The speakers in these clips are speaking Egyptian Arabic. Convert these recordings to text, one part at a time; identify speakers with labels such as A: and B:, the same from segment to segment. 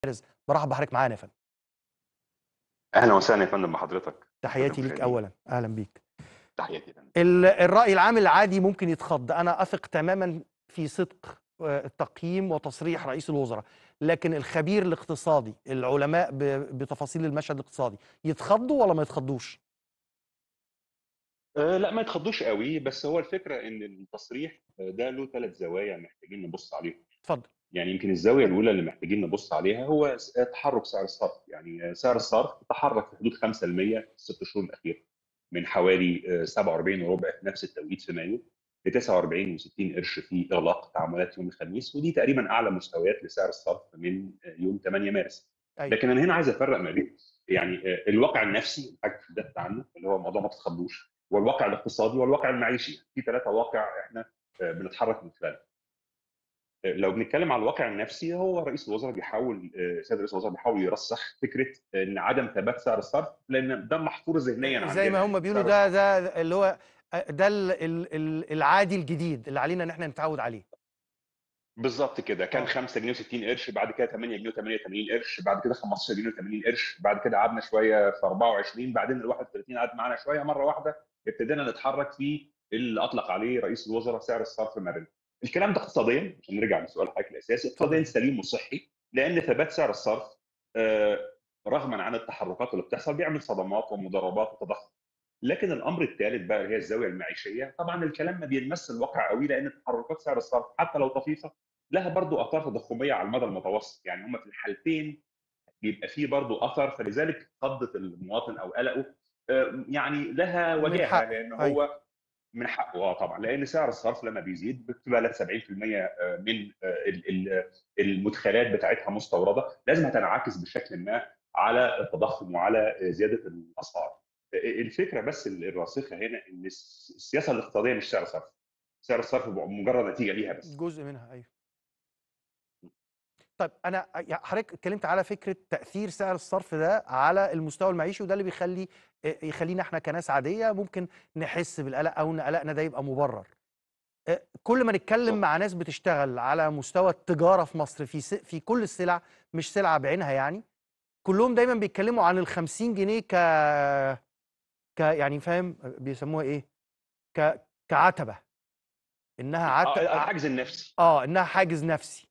A: برحب بحضرتك معانا يا فندم
B: اهلا وسهلا يا فندم بحضرتك
A: تحياتي ليك
B: مشاهدين.
A: اولا اهلا بيك
B: تحياتي يا فندم
A: ال- الراي العام العادي ممكن يتخض انا اثق تماما في صدق آه، تقييم وتصريح رئيس الوزراء لكن الخبير الاقتصادي العلماء ب- بتفاصيل المشهد الاقتصادي يتخضوا ولا ما يتخضوش
B: أه لا ما يتخضوش قوي بس هو الفكره ان التصريح آه، ده له ثلاث زوايا محتاجين نبص عليهم
A: اتفضل
B: يعني يمكن الزاويه الاولى اللي محتاجين نبص عليها هو س- تحرك سعر الصرف يعني آه، سعر الصرف تحرك في حدود 5% في الست شهور الاخيره من حوالي آه، 47 وربع في نفس التوقيت في مايو ل 49 و60 قرش في اغلاق تعاملات يوم الخميس ودي تقريبا اعلى مستويات لسعر الصرف من آه، يوم 8 مارس
A: أيوة.
B: لكن انا هنا عايز افرق ما بين يعني آه، الواقع النفسي اللي حضرتك تحدثت عنه اللي هو موضوع ما تتخضوش والواقع الاقتصادي والواقع المعيشي في ثلاثه واقع احنا آه، بنتحرك من خلاله آه، لو بنتكلم على الواقع النفسي هو رئيس الوزراء بيحاول آه، سيد رئيس الوزراء بيحاول يرسخ فكره ان عدم ثبات سعر الصرف لان ده محفور ذهنيا
A: زي ما هم بيقولوا ده ده اللي هو آه، ده ال- ال- ال- العادي الجديد اللي علينا ان احنا نتعود عليه
B: بالظبط كده كان
A: آه.
B: 5 جنيه و60 قرش بعد كده 8 جنيه و88 قرش بعد كده 15 جنيه و80 قرش بعد كده قعدنا شويه في 24 بعدين ال 31 قعد معانا شويه مره واحده ابتدينا نتحرك في اللي اطلق عليه رئيس الوزراء سعر الصرف مرن الكلام ده اقتصاديا عشان نرجع لسؤال حضرتك الاساسي اقتصاديا سليم وصحي لان ثبات سعر الصرف آه، رغما عن التحركات اللي بتحصل بيعمل صدمات ومضاربات وتضخم لكن الامر الثالث بقى هي الزاويه المعيشيه طبعا الكلام ما بيلمس الواقع قوي لان تحركات سعر الصرف حتى لو طفيفه لها برضو اثار تضخميه على المدى المتوسط يعني هم في الحالتين بيبقى فيه برضو اثر فلذلك خضت المواطن او قلقه آه، يعني لها
A: من
B: وجاهه
A: حقه،
B: لان
A: أيوة.
B: هو من حقه اه طبعا لان سعر الصرف لما بيزيد بتبقى لها 70% من آه، ال- ال- المدخلات بتاعتها مستورده لازم هتنعكس بشكل ما على التضخم وعلى زياده الاسعار. الفكره بس الراسخه هنا ان الس- السياسه الاقتصاديه مش سعر صرف. سعر الصرف مجرد نتيجه ليها بس.
A: جزء منها ايوه طيب انا يا حضرتك اتكلمت على فكره تاثير سعر الصرف ده على المستوى المعيشي وده اللي بيخلي آه، يخلينا احنا كناس عاديه ممكن نحس بالقلق او ان قلقنا ده يبقى مبرر آه، كل ما نتكلم
B: بالظبط.
A: مع ناس بتشتغل على مستوى التجاره في مصر في س- في كل السلع مش سلعه بعينها يعني كلهم دايما بيتكلموا عن ال 50 جنيه ك ك يعني فاهم بيسموها ايه ك كعتبه انها
B: آه،
A: عتبه
B: الحاجز النفسي.
A: اه انها حاجز نفسي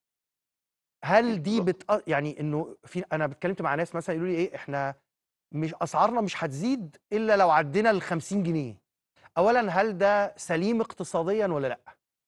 A: هل دي
B: بالظبط.
A: بت يعني انه في انا اتكلمت مع ناس مثلا يقولوا لي ايه احنا مش اسعارنا مش هتزيد الا لو عدينا ال 50 جنيه اولا هل ده سليم اقتصاديا ولا لا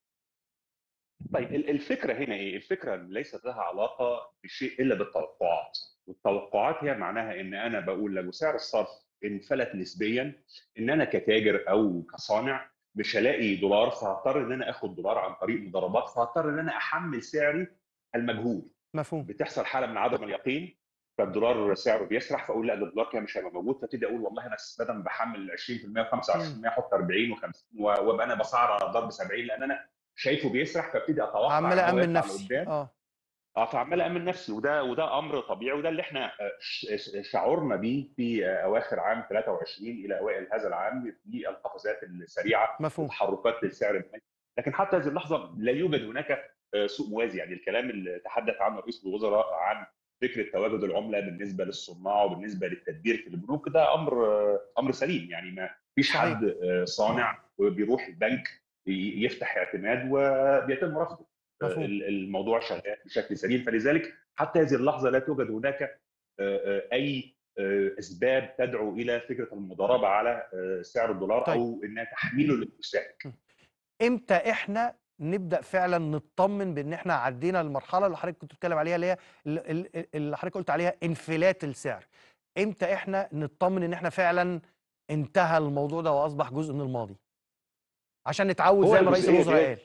B: طيب ال- الفكره هنا ايه؟ الفكره ليست لها علاقه بشيء الا بالتوقعات، والتوقعات هي معناها ان انا بقول لو سعر الصرف انفلت نسبيا ان انا كتاجر او كصانع مش هلاقي دولار فهضطر ان انا اخد دولار عن طريق مضاربات فهضطر ان انا احمل سعري المجهول
A: مفهوم
B: بتحصل حاله من عدم اليقين فالدولار سعره بيسرح فاقول لا ده الدولار كده مش هيبقى موجود فابتدي اقول والله انا بدل ما بحمل 20% و25% احط 40 و50 وابقى انا بسعر على ضرب 70 لان انا شايفه بيسرح فابتدي اتوقع
A: عمال
B: إن هو
A: امن
B: يطلع
A: نفسي
B: لقدام.
A: اه
B: اه فعمال امن نفسي وده وده امر طبيعي وده اللي احنا آه، ش- ش- شعرنا بيه في آه، اواخر عام 23 الى اوائل هذا العام في القفزات السريعه
A: مفهوم
B: وتحركات للسعر المالي لكن حتى هذه اللحظه لا يوجد هناك آه، سوق موازي يعني الكلام اللي تحدث عنه رئيس الوزراء عن فكره تواجد العمله بالنسبه للصناع وبالنسبه للتدبير في البنوك ده امر آه، امر سليم يعني ما فيش
A: صحيح.
B: حد آه، صانع وبيروح البنك ي- يفتح اعتماد وبيتم رفضه
A: مفهوم.
B: ال- الموضوع شغال بشكل سليم فلذلك حتى هذه اللحظه لا توجد هناك آه، آه، اي آه، اسباب تدعو الى فكره المضاربه على آه، سعر الدولار
A: طيب.
B: او انها تحميله للمستهلك
A: امتى احنا نبدا فعلا نطمن بان احنا عدينا المرحله اللي حضرتك كنت بتتكلم عليها اللي هي ال- ال- اللي حضرتك قلت عليها انفلات السعر امتى احنا نطمن ان احنا فعلا انتهى الموضوع ده واصبح جزء من الماضي عشان نتعود
B: هو
A: زي ما رئيس
B: الجزئية
A: الوزراء
B: ديت-
A: قال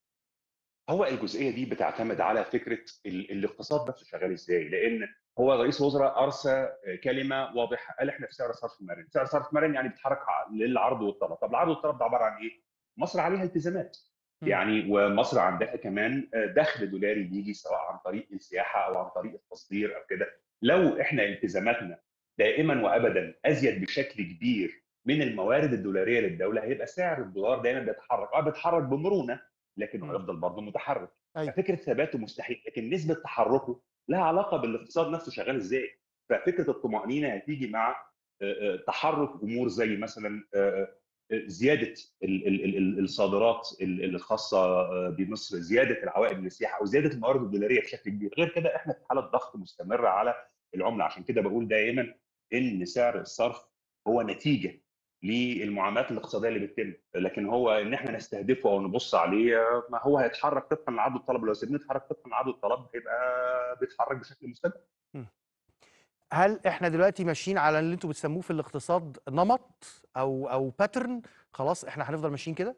B: هو الجزئيه دي بتعتمد على فكره ال- الاقتصاد نفسه شغال ازاي لان هو رئيس الوزراء ارسى كلمه واضحه قال احنا في سعر صرف مرن سعر صرف مرن يعني بيتحرك ع- للعرض والطلب طب العرض والطلب ده عباره عن ايه مصر عليها التزامات
A: مم.
B: يعني ومصر عندها كمان دخل دولاري بيجي سواء عن طريق السياحه او عن طريق التصدير او كده لو احنا التزاماتنا دائما وابدا ازيد بشكل كبير من الموارد الدولاريه للدوله هيبقى سعر الدولار دايما بيتحرك اه بيتحرك بمرونه لكنه
A: مم.
B: هيفضل برضه متحرك
A: أيوة.
B: ففكره ثباته مستحيل لكن نسبه تحركه لها علاقه بالاقتصاد نفسه شغال ازاي ففكره الطمانينه هتيجي مع آه، آه، تحرك امور زي مثلا آه، آه، زياده ال- ال- ال- ال- الصادرات ال- الخاصه آه، بمصر زياده العوائد من السياحه او زياده الموارد الدولاريه بشكل كبير غير كده احنا في حاله ضغط مستمره على العمله عشان كده بقول دائما ان سعر الصرف هو نتيجه للمعاملات الاقتصاديه اللي بتتم لكن هو ان احنا نستهدفه او نبص عليه ما هو هيتحرك طبقا لعرض الطلب لو سيبناه يتحرك طبقا لعرض الطلب هيبقى بيتحرك بشكل مستمر
A: هل احنا دلوقتي ماشيين على اللي انتوا بتسموه في الاقتصاد نمط او او باترن خلاص احنا هنفضل ماشيين كده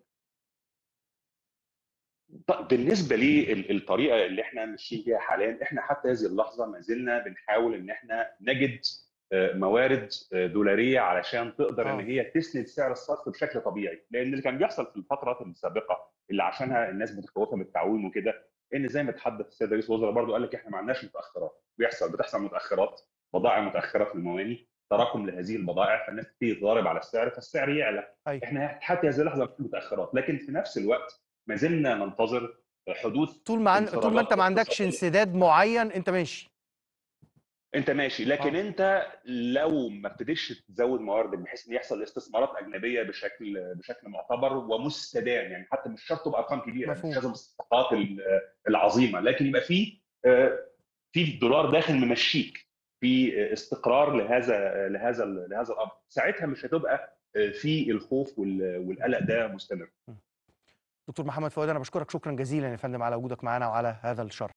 B: طيب بالنسبه للطريقه اللي احنا ماشيين بيها حاليا احنا حتى هذه اللحظه ما زلنا بنحاول ان احنا نجد آه، موارد آه، دولاريه علشان تقدر ان
A: آه.
B: هي تسند سعر الصرف بشكل طبيعي لان اللي كان بيحصل في الفترات السابقه اللي عشانها الناس متخوفه من التعويم وكده ان زي ما تحدث السيد رئيس الوزراء برضو قال لك احنا ما عندناش متاخرات بيحصل بتحصل متاخرات بضائع متاخره في المواني تراكم لهذه البضائع فالناس تبتدي تضارب على السعر فالسعر يعلى
A: ايوه
B: احنا حتى هذه اللحظه في متاخرات لكن في نفس الوقت ما زلنا ننتظر حدوث
A: طول ما عن... طول ما انت ما عندكش
B: اقتصادية.
A: انسداد معين انت ماشي
B: انت ماشي لكن
A: آه.
B: انت لو ما ابتديش تزود موارد بحيث ان يحصل استثمارات اجنبيه بشكل بشكل معتبر ومستدام يعني حتى مش شرط بارقام كبيره
A: مفهوم.
B: مش لازم الصفقات ال- العظيمه لكن يبقى في آه، في دولار داخل ممشيك في استقرار لهذا لهذا لهذا الامر ساعتها مش هتبقى آه، في الخوف وال- والقلق ده مستمر
A: دكتور محمد فؤاد انا بشكرك شكرا جزيلا يا فندم على وجودك معنا وعلى هذا الشرح